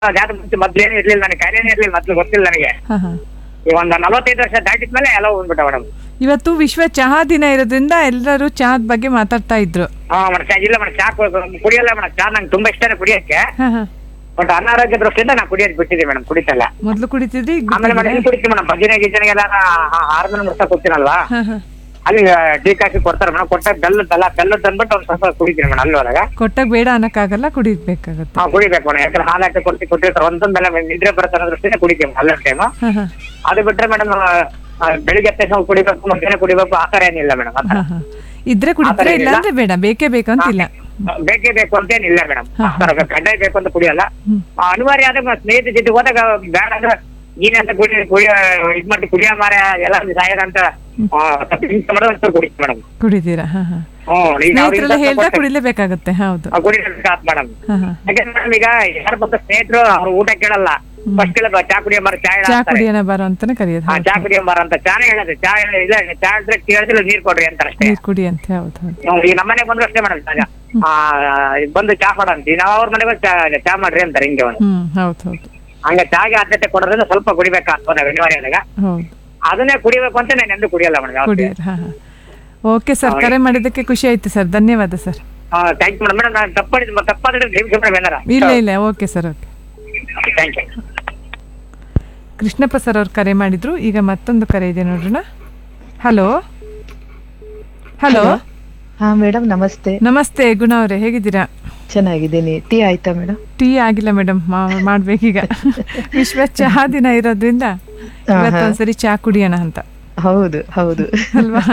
ಜಾತ ಮುಂಚೆ ಮೊದ್ಲು ಏನು ಇರ್ಲಿಲ್ಲ ನನಗೆ ಕಾಯಿಲೆನೇ ಇರ್ಲಿಲ್ಲ ಮೊದ್ಲು ಗೊತ್ತಿಲ್ಲ ನನಗೆ ಹಾ ಹಾ ಈ ಒಂದು ನಲವತ್ತೈದು ವರ್ಷ ದಾಟಿದ್ಮೇಲೆ ಎಲ್ಲ ಹೋಗ್ಬಿಟ್ಟ ಮೇಡಮ್ ಇವತ್ತು ವಿಶ್ವ ಚಹಾ ದಿನ ಇರೋದ್ರಿಂದ ಎಲ್ಲರೂ ಚಹಾದ ಬಗ್ಗೆ ಮಾತಾಡ್ತಾ ಇದ್ರು ಹಾ ಮೇಡಮ್ ಚಾ ಇಲ್ಲ ಮೇಡಮ್ ಚಾ ಕು- ಕುಡಿಯಲ್ಲ ಮೇಡಮ್ ಚಾ ನಂಗೆ ತುಂಬಾ ಇಷ್ಟನೇ ಕುಡಿಯಕ್ಕೆ ಹಾ ಹಾ ಬಟ್ ಅನಾರೋಗ್ಯ ದೃಷ್ಟಿಯಿಂದ ನಾನು ಕುಡಿಯೋದು ಬಿಟ್ಟಿದ್ದೆ ಮೇಡಮ್ ಕುಡಿತಲ್ಲ ಮೊದ್ಲು ಕುಡಿತಿದ್ರಿ ಈಗ ಆಮೇಲೆ ಮೇಡಮ್ ಇಲ್ಲಿ ಕುಡಿತೀನಿ ಮೇಡಮ್ ಭಜನೆ ಗಿಜನೆಗೆಲ್ಲ ಆರ್ಮನ್ ಮುಡ್ಸಕ್ ಹೋಗ್ತೀನಲ್ವಾ ಹಾ ಹಾ ಅಲ್ಲಿ ಟೀ ಕಾಫಿ ಕೊಡ್ತಾರೆ ಮೇಡಮ್ ಕೊಟ್ಟಾಗ ಬೆಲ್ಲದ್ದಲ್ಲ ಬೆಲ್ಲದ ಅಂದ್ಬಿಟ್ಟು ಒಂದು ಸ್ವಲ್ಪ ಕುಡಿತೀನಿ ಮೇಡಮ್ ಅಲ್ಲಿ ಒಳಗ ಕೊಟ್ಟಾಗ ಬೇಡ ಅನ್ನಕ್ಕಾಗಲ್ಲ ಕುಡಿಬೇಕಾಗತ್ತೆ ಹಾ ಕುಡಿಬೇಕು ಮೇಡಮ್ ಯಾಕಂದ್ರೆ ಹಾಲು ಹಾಕಿ ಕೊಡ್ತಿ ಕೊಟ್ಟಿರ್ತಾರೆ ಒಂದೊಂದು ಬೆಲ್ಲ ನಿದ್ರೆ ಬರುತ್ತೆ ಅನ್ನೋ ದೃಷ್ಟಿಯಿಂದ ಕುಡಿತೀವಿ ಅಲ್ಲ ಟೈಮ್ ಹಾ ಹಾ ಅದು ಬಿಟ್ರೆ ಮೇಡಮ್ ಬೆಳಿಗ್ಗೆ ಎದ್ದ ತಕ್ಷಣ ಕುಡಿಬೇಕು ಮಧ್ಯಾಹ್ನ ಕುಡಿಬೇಕು ಆ ಥರ ಏನಿಲ್ಲ ಮೇಡಮ್ ಆ ಥರ ಹಾ ಹಾ ಇದ್ರೆ ಕುಡಿದ್ರೆ ಇಲ್ಲ ಅಂದ್ರೆ ಬೇಡ ಬೇಕೇ ಬೇಕು ಅಂತಿಲ್ಲ ಬೇಕೇ ಬೇಕು ಅಂತೇನಿಲ್ಲ ಮೇಡಮ್ ಹಾ, ಕಡ್ಡಾಯ ಬೇಕು ಅಂತ ಕುಡಿಯಲ್ಲ ಹ್ಮ್. ಆ, ಅನಿವಾರ್ಯ ಆದ್ರೆ ಮತ್ತೆ ಸ್ನೇಹಿತರ ಜೊತೆ ಹೋದಾಗ ಬೇಡ ಅಂದ್ರೆ ನೀನೆ ಅಂತ ಕುಡಿ ಕುಡಿಯ ಇದ್ ಮಾಡಿ ಕುಡಿಯ ಮಾರ ಎಲ್ಲ ಸಾಯದ ಅಂತ ಮಾಡೋದು ಕುಡಿತೀವಿ ಮೇಡಮ್ ಕುಡಿತೀರಾ ಹಾ ಹಾ ಹ್ಮ್ ಈಗ ಅವ್ರಿಗೆ ಸ್ನೇಹಿತರೆಲ್ಲ ಹೇಳ್ದಾಗ ಕೊಟ್ಟೆ- ಕುಡಿಲೇಬೇಕಾಗತ್ತೆ ಹೌದು ಆ, ಕುಡಿಬೇಕಾತ್ ಮೇಡಮ್ ಹಾ ಹಾ ಯಾಕಂದ್ರೆ ಮೇಡಮ್ ಈಗ ಯಾರು ಬಂದ ಸ್ನೇಹಿತರು ಅವ್ರು ಊಟ ಕೇಳಲ್ಲ ಫಸ್ಟ್ ಕೇಳ ಚಾ ಕುಡಿಯ ಮಾರ ಚಾ ಹೇಳ ಚಾ ಅಂತಾರೆ. ಕುಡಿಯೋಣ ಬಾರೋ ಅಂತಾನೆ ಕರೆಯೋದು ಆ, ಹೌದು. ಚಾ ಕುಡಿಯ ಮಾರ ಅಂತ ಚಾನೇ ಹೇಳೋದು ಚಾ ಹೇಳ ಇಲ್ಲ ಚಾ ಅಂದ್ರೆ ಕೇಳಿದ್ರೆ ನೀರ್ ಕೊಡ್ರಿ ಅಂತಾರೆ ಅಷ್ಟೇ ನೀರ್ ಕುಡಿ ಅಂತ ಹೌದು ಹೌದು ನಾವು ಈಗ ನಮ್ಮನೆಗೆ ಬಂದ್ರು ಅಷ್ಟೇ ಮೇಡಮ್ ಆ ಬಂದು ಚಾ ಕೊಡಂತೀವಿ ನಾವು ಅವ್ರ ಮನೆಗೆ ಹೋಗಿ ಚಾ ಚಾ ಮಾಡ್ರಿ ಅಂತಾರೆ ಹಿಂಗೆ ಒಂದು ಹ್ಮ್ ಹೌದು ಹೌದು ಹಂಗ ಚಾಗೆ ಆದ್ಯತೆ ಕೊಡೋದ್ರಿಂದ ಸ್ವಲ್ಪ ಕುಡಿಬೇಕಾಗ್ತದೆ ನಾವು ಅನಿವಾರ್ಯದಾಗ ಹೌದು ಅದನ್ನೇ ಕುಡಿಬೇಕು ಅಂತ ನಾನು ಎಂದು ಕುಡಿಯಲ್ಲ ಮೇಡಮ್ ಕುಡಿಯೋರು ಹಾ ಹಾ ಓಕೆ ಸರ್ ಕರೆ ಮಾಡಿದ್ದಕ್ಕೆ ಖುಷಿ ಆಯ್ತು ಸರ್ ಧನ್ಯವಾದ sir thank you madam madam ನಾನು ತಪ್ಪಾಡಿದ್ ತಪ್ಪಾದ್ರೆ ಕ್ಷಮಿಸಿ ಮೇಡಮ್ ಏನಾರ ಇಲ್ಲ ಇಲ್ಲ okay sir okay thank you Krishnappa sir ಅವ್ರು ಕರೆ ಮಾಡಿದ್ರು ಈಗ ಮತ್ತೊಂದು ಕರೆ ಇದೆ ನೋಡೋಣ ಹಲೋ ಹಲೋ ಹಾ ಮೇಡಮ್ ನಮಸ್ತೆ ನಮಸ್ತೆ ಗುಣ ಅವರೇ ಹೇಗಿದ್ದೀರಾ ಚೆನ್ನಾಗಿದ್ದೀನಿ ಟೀ ಆಯ್ತಾ ಮೇಡಮ್ ಟೀ ಆಗಿಲ್ಲ ಮೇಡಮ್ ಮಾಡ್ಬೇಕೀಗ ವಿಶ್ವ ಚಹಾ ದಿನ ಇರೋದ್ರಿಂದ ಇವತ್ತೊಂದ್ಸರಿ ಚಹಾ ಕುಡಿಯೋಣ ಅಂತ ಹೌದು ಹೌದು ಅಲ್ವಾ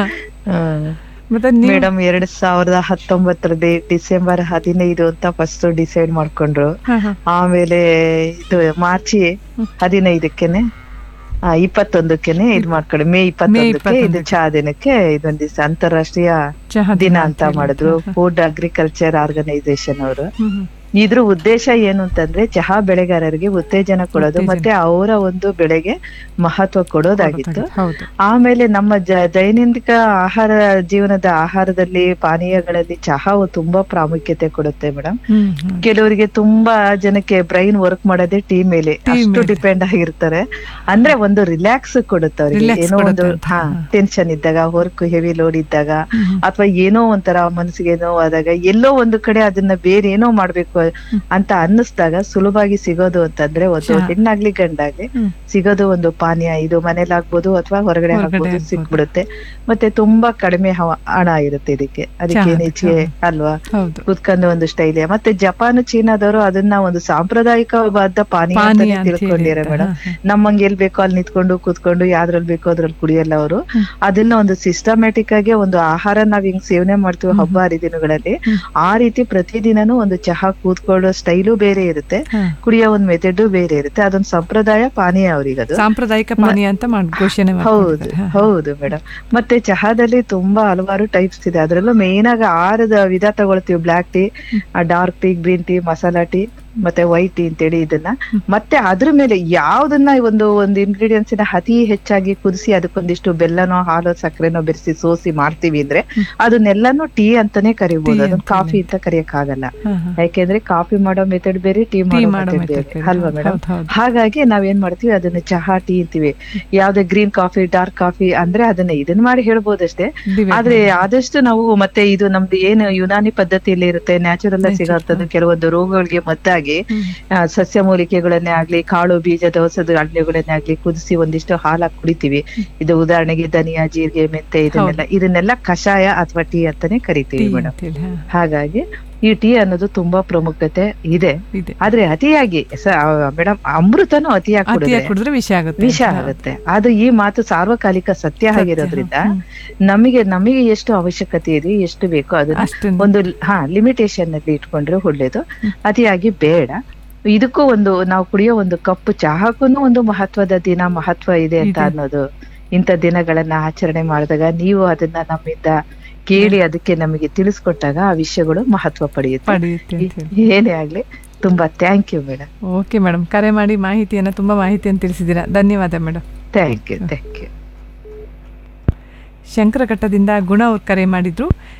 ಮತ್ತೆ ನೀವು ಮೇಡಮ್ ಎರಡ್ ಸಾವಿರದ ಹತ್ತೊಂಬತ್ತರದೇ ಡಿಸೆಂಬರ್ ಹದಿನೈದು ಅಂತ ಫಸ್ಟ್ ಡಿಸೈಡ್ ಮಾಡ್ಕೊಂಡ್ರು ಹಾ ಹಾ ಆಮೇಲೆ ಇದು ಮಾರ್ಚಿ ಹದಿನೈದಕ್ಕೆನೆ ಆ, ಇಪ್ಪತ್ತೊಂದಕ್ಕೆನೆ ಇದು ಮಾಡ್ಕೊಂಡು ಮೇ ಇಪ್ಪತ್ತೊಂದಕ್ಕೆ ಇದು ಇಪ್ಪತ್ತೊಂದಕ್ಕೆ. ಚಹಾ ದಿನಕ್ಕೆ ಇದೊಂದ್ ದಿವಸ ಅಂತಾರಾಷ್ಟ್ರೀಯ ಚಹಾ ದಿನ ಅಂತ ಮಾಡಿದ್ರು ಫುಡ್ ಅಗ್ರಿಕಲ್ಚರ್ ಆರ್ಗನೈಸೇಷನ್ ಅವರು ಹ್ಮ್ ಹ್ಮ್. ಇದ್ರ ಉದ್ದೇಶ ಏನು ಅಂತಂದ್ರೆ ಚಹಾ ಬೆಳೆಗಾರರಿಗೆ ಉತ್ತೇಜನ ಕೊಡೋದು ಉತ್ತೇಜನ. ಮತ್ತೆ ಅವರ ಒಂದು ಬೆಳೆಗೆ ಮಹತ್ವ ಕೊಡೋದಾಗಿತ್ತು ಹೌದು ಆಮೇಲೆ ನಮ್ಮ ಜ ದೈನಂದಿಕ ಆಹಾರ ಜೀವನದ ಆಹಾರದಲ್ಲಿ ಪಾನೀಯಗಳಲ್ಲಿ ಚಹಾವು ತುಂಬಾ ಪ್ರಾಮುಖ್ಯತೆ ಕೊಡುತ್ತೆ ಮೇಡಮ್ ಹ್ಮ್ ಹ್ಮ್. ಕೆಲವರಿಗೆ ತುಂಬಾ ಜನಕ್ಕೆ ಬ್ರೈನ್ ವರ್ಕ್ ಮಾಡೋದೇ ಟೀ ಮೇಲೆ Tea ಅಷ್ಟು ಮೇಲೆ. ಡಿಪೆಂಡ್ ಆಗಿರ್ತಾರೆ ಅಂದ್ರೆ ಒಂದು ರಿಲ್ಯಾಕ್ಸ್ ಕೊಡುತ್ತೆ ಅವ್ರಿಗೆ Relax ಏನೋ ಒಂದು ಕೊಡುತ್ತೆ ಅಂತ. ಹಾ ಹಾ. ಟೆನ್ಷನ್ ಇದ್ದಾಗ ವರ್ಕ್ ಹೆವಿ ಲೋಡ್ ಇದ್ದಾಗ ಹ್ಮ್. ಅಥವಾ ಏನೋ ಒಂಥರ ಮನಸ್ಸಿಗೆ ನೋವಾದಾಗ ಎಲ್ಲೋ ಒಂದು ಕಡೆ ಅದನ್ನ ಬೇರೆ ಏನೋ ಮಾಡ್ಬೇಕು ಅಂತ ಅನ್ನಿಸ್ದಾಗ ಸುಲಭವಾಗಿ ಸಿಗೋದು ಅಂತಂದ್ರೆ ಒಂದು ಚಹಾ. ಹೆಣ್ಣಾಗ್ಲಿ ಗಂಡಾಗ್ಲಿ ಹ್ಮ್. ಸಿಗೋದು ಒಂದು ಪಾನೀಯ ಇದು ಮನೇಲಿ ಆಗ್ಬೋದು ಅಥವಾ ಹೊರಗಡೆ ಹೊರಗಡೆ ಆಗ್ಬೋದು ಆಗ್ಬೋದು. ಸಿಕ್ಬಿಡುತ್ತೆ ಮತ್ತೆ ತುಂಬಾ ಕಡಿಮೆ ಹವ- ಹಣ ಇರುತ್ತೆ ಇದಕ್ಕೆ ಅದಕ್ಕೆ ಚಹಾಕ್ಕೆ, ಹೆಚ್ಚಿಗೆ ಹಾ. ಅಲ್ವಾ ಹೌದು ಕುತ್ಕೊಂಡು ಒಂದು ಸ್ಟೈಲ್ ಮತ್ತೆ ಜಪಾನ್ ಚೀನಾದವರು ಅದನ್ನ ಒಂದು ಸಾಂಪ್ರದಾಯಿಕವಾದ ಪಾನೀಯ ಪಾನೀಯ ಅಂತಾನೆ ಅಂತ ತಿಳ್ಕೊಂಡಿರ ಹೇಳಿದ್ದಾರೆ. ಮೇಡಮ್ ಹಾ, ನಮ್ಮಂಗೆ ಎಲ್ ಬೇಕೋ ಅಲ್ಲಿ ನಿಂತ್ಕೊಂಡು ಕೂತ್ಕೊಂಡು ಯಾವ್ದ್ರಲ್ಲಿ ಬೇಕೋ ಅದ್ರಲ್ಲಿ ಕುಡಿಯಲ್ಲ ಅವರು ಹ್ಮ್. ಅದನ್ನ ಒಂದು ಸಿಸ್ಟಮ್ಯಾಟಿಕ್ ಆಗಿ ಒಂದು ಆಹಾರ ನಾವ್ ಹಿಂಗ್ ಸೇವನೆ ಮಾಡ್ತೀವಿ ಹಬ್ಬ ಹರಿದಿನಗಳಲ್ಲಿ ಹ್ಮ್. ಆ ರೀತಿ ಪ್ರತಿದಿನನೂ ಒಂದು ಚಹಾ ಕೂತ್ಕೊಳ್ಳೋ ಸ್ಟೈಲು ಬೇರೆ ಇರುತ್ತೆ ಹಾ. ಕುಡಿಯೋ ಒಂದ್ ಮೆಥಡ್ ಬೇರೆ ಇರುತ್ತೆ ಅದೊಂದು ಸಂಪ್ರದಾಯ ಪಾನೀಯ ಅವ್ರಿಗದು ಸಾಂಪ್ರದಾಯಿಕ ಪಾನೀಯ ಅಂತ ಮಾಡ್ ಘೋಷಣೆ ಹೌದು ಮಾಡ್ಕೊಂಡಿದ್ದಾರೆ. ಹಾ, ಹಾ. ಹೌದು ಮೇಡಮ್ ಮತ್ತೆ ಚಹಾದಲ್ಲಿ ತುಂಬಾ ಹಲವಾರು ಟೈಪ್ಸ್ ಇದೆ ಅದ್ರಲ್ಲೂ ಮೇನ್ ಆಗಿ ಆರದ ವಿಧ ತಗೊಳ್ತೀವಿ black tea dark tea green tea masala tea ಮತ್ತೆ ವೈಟ್ ಟೀ ಅಂತೇಳಿ ಇದನ್ನ ಮತ್ತೆ ಅದ್ರ ಮೇಲೆ ಯಾವ್ದನ್ನ ಒಂದು ಒಂದು ಇಂಗ್ರೀಡಿಯೆಂಟ್ಸ್ ನ ಅತಿ ಹೆಚ್ಚಾಗಿ ಕುದಿಸಿ ಅದಕ್ಕೊಂದಿಷ್ಟು ಬೆಲ್ಲನೋ ಹಾಲು ಸಕ್ಕರೆನೋ ಬೆರೆಸಿ ಸೋಸಿ ಮಾಡ್ತೀವಿ ಅಂದ್ರೆ ಅದನ್ನೆಲ್ಲಾನು ಟೀ ಅಂತಾನೆ ಕರಿಬಹುದು Tea ಅದನ್ನ ಅಂತಾನೆ. ಕಾಫಿ ಅಂತ ಕರಿಯಕ್ ಆಗಲ್ಲ ಹಾ, ಹಾ. ಯಾಕೆಂದ್ರೆ ಕಾಫಿ ಮಾಡೋ ಮೆಥಡ್ ಬೇರೆ ಟೀ ಟೀ ಮಾಡೋ ಮಾಡೋ ಮೆಥಡ್ method ಬೇರೆ ಬೇರೆ. ಅಲ್ವಾ ಮೇಡಮ್ ಹೌದು, ಹೌದು. ಹಾಗಾಗಿ ನಾವೇನ್ ಮಾಡ್ತೀವಿ ಅದನ್ನ ಚಹಾ ಟೀ ಅಂತೀವಿ ಯಾವ್ದೇ ಗ್ರೀನ್ ಕಾಫಿ ಡಾರ್ಕ್ ಕಾಫಿ ಅಂದ್ರೆ ಅದನ್ನ ಇದನ್ನ ಮಾಡಿ ಹೇಳ್ಬೋದಷ್ಟೇ Divide ಆದ್ರೆ ಆದಷ್ಟು ನಾವು ಮತ್ತೆ ಇದು ನಮ್ದು ಏನು ಯುನಾನಿ ಪದ್ಧತಿಯಲ್ಲಿ ಇರುತ್ತೆ ನ್ಯಾಚುರಲ್ ಆಗಿ ಸಿಗೋಂಥದ್ದು ಕೆಲವೊಂದು ರೋಗಗಳಿಗೆ ಮದ್ದಾಗಿ ಹ್ಮ್. ಆ, ಸಸ್ಯ ಮೂಲಿಕೆಗಳನ್ನೇ ಆಗ್ಲಿ ಕಾಳು ಬೀಜ ದವಸದ ಹಣ್ಣುಗಳನ್ನೇ ಆಗ್ಲಿ ಕುದಿಸಿ ಒಂದಿಷ್ಟು ಹಾಲಾಗಿ ಕುಡಿತೀವಿ ಇದು ಉದಾಹರಣೆಗೆ ಧನಿಯಾ ಜೀರಿಗೆ ಮೆಂತೆ ಇದನ್ನೆಲ್ಲ ಇದನ್ನೆಲ್ಲ ಕಷಾಯ ಅಥವಾ ಟೀ ಅಂತಾನೆ ಕರಿತೀವಿ ಟೀ ಮೇಡಮ್ ಅಂತೇಳಿ, ಹಾ. ಹಾಗಾಗಿ ಈ ಟೀ ಅನ್ನೋದು ತುಂಬಾ ಪ್ರಾಮುಖ್ಯತೆ ಇದೆ ಇದೆ ಆದ್ರೆ ಅತಿಯಾಗಿ ಮೇಡಮ್ ಅಮೃತನು ಅತಿಯಾಗಿ ಅತಿಯಾಗಿ ಕುಡಿದ್ರೆ ಕುಡಿದ್ರೆ ವಿಷ ಆಗುತ್ತೆ ವಿಷ ಆಗುತ್ತೆ ಅದು ಈ ಮಾತು ಸಾರ್ವಕಾಲಿಕ ಸತ್ಯ ಆಗಿರೋದ್ರಿಂದ ಹ್ಮ್. ನಮಗೆ ನಮಗೆ ಎಷ್ಟು ಅವಶ್ಯಕತೆ ಇದೆ ಎಷ್ಟು ಬೇಕೋ ಅದನ್ನ ಅಷ್ಟೊಂದು ಒಂದು ಹಾ ಲಿಮಿಟೇಷನ್ ಅಲ್ಲಿ ಇಟ್ಕೊಂಡ್ರೆ ಒಳ್ಳೇದು ಅತಿಯಾಗಿ ಬೇಡ ಇದಕ್ಕೂ ಒಂದು ನಾವು ಕುಡಿಯೋ ಒಂದು ಕಪ್ಪು ಚಹಾಕ್ಕೂ ಒಂದು ಮಹತ್ವದ ದಿನ ಮಹತ್ವ ಇದೆ ಅಂತ ಇದೆ. ಅನ್ನೋದು ಇಂಥ ದಿನಗಳನ್ನ ಆಚರಣೆ ಮಾಡಿದಾಗ ನೀವು ಅದನ್ನ ನಮ್ಮಿಂದ ಕೇಳಿ ಅದಕ್ಕೆ ನಮಗೆ ತಿಳಿಸ್ಕೊಟ್ಟಾಗ ಆ ವಿಷಯಗಳು ಮಹತ್ವ ಪಡೆಯುತ್ತೆ ಪಡೆಯುತ್ತೆ ಅಂತ ಹೇಳಿ ಏನೇ ಆಗ್ಲಿ ತುಂಬಾ thank you madam okay madam ಕರೆ ಮಾಡಿ ಮಾಹಿತಿಯನ್ನ ತುಂಬಾ ಮಾಹಿತಿಯನ್ನು ತಿಳಿಸಿದ್ದೀರಾ ಧನ್ಯವಾದ madam thank you thank you ಶಂಕರಘಟ್ಟದಿಂದ ಗುಣ ಅವ್ರು ಕರೆ ಮಾಡಿದ್ರು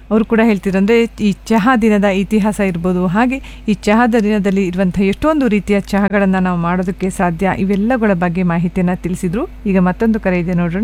ಅವರು ಕೂಡ ಹೇಳ್ತಿದ್ರು ಅಂದರೆ ಈ ಚಹಾ ದಿನದ ಇತಿಹಾಸ ಇರ್ಬೋದು ಹಾಗೆ ಈ ಚಹಾದ ದಿನದಲ್ಲಿ ಇರುವಂಥ ಎಷ್ಟೊಂದು ರೀತಿಯ ಚಹಾಗಳನ್ನು ನಾವು ಮಾಡೋದಕ್ಕೆ ಸಾಧ್ಯ ಇವೆಲ್ಲಗಳ ಬಗ್ಗೆ ಮಾಹಿತಿಯನ್ನು ತಿಳಿಸಿದ್ರು ಈಗ ಮತ್ತೊಂದು ಕರೆ ಇದೆ ನೋಡೋಣ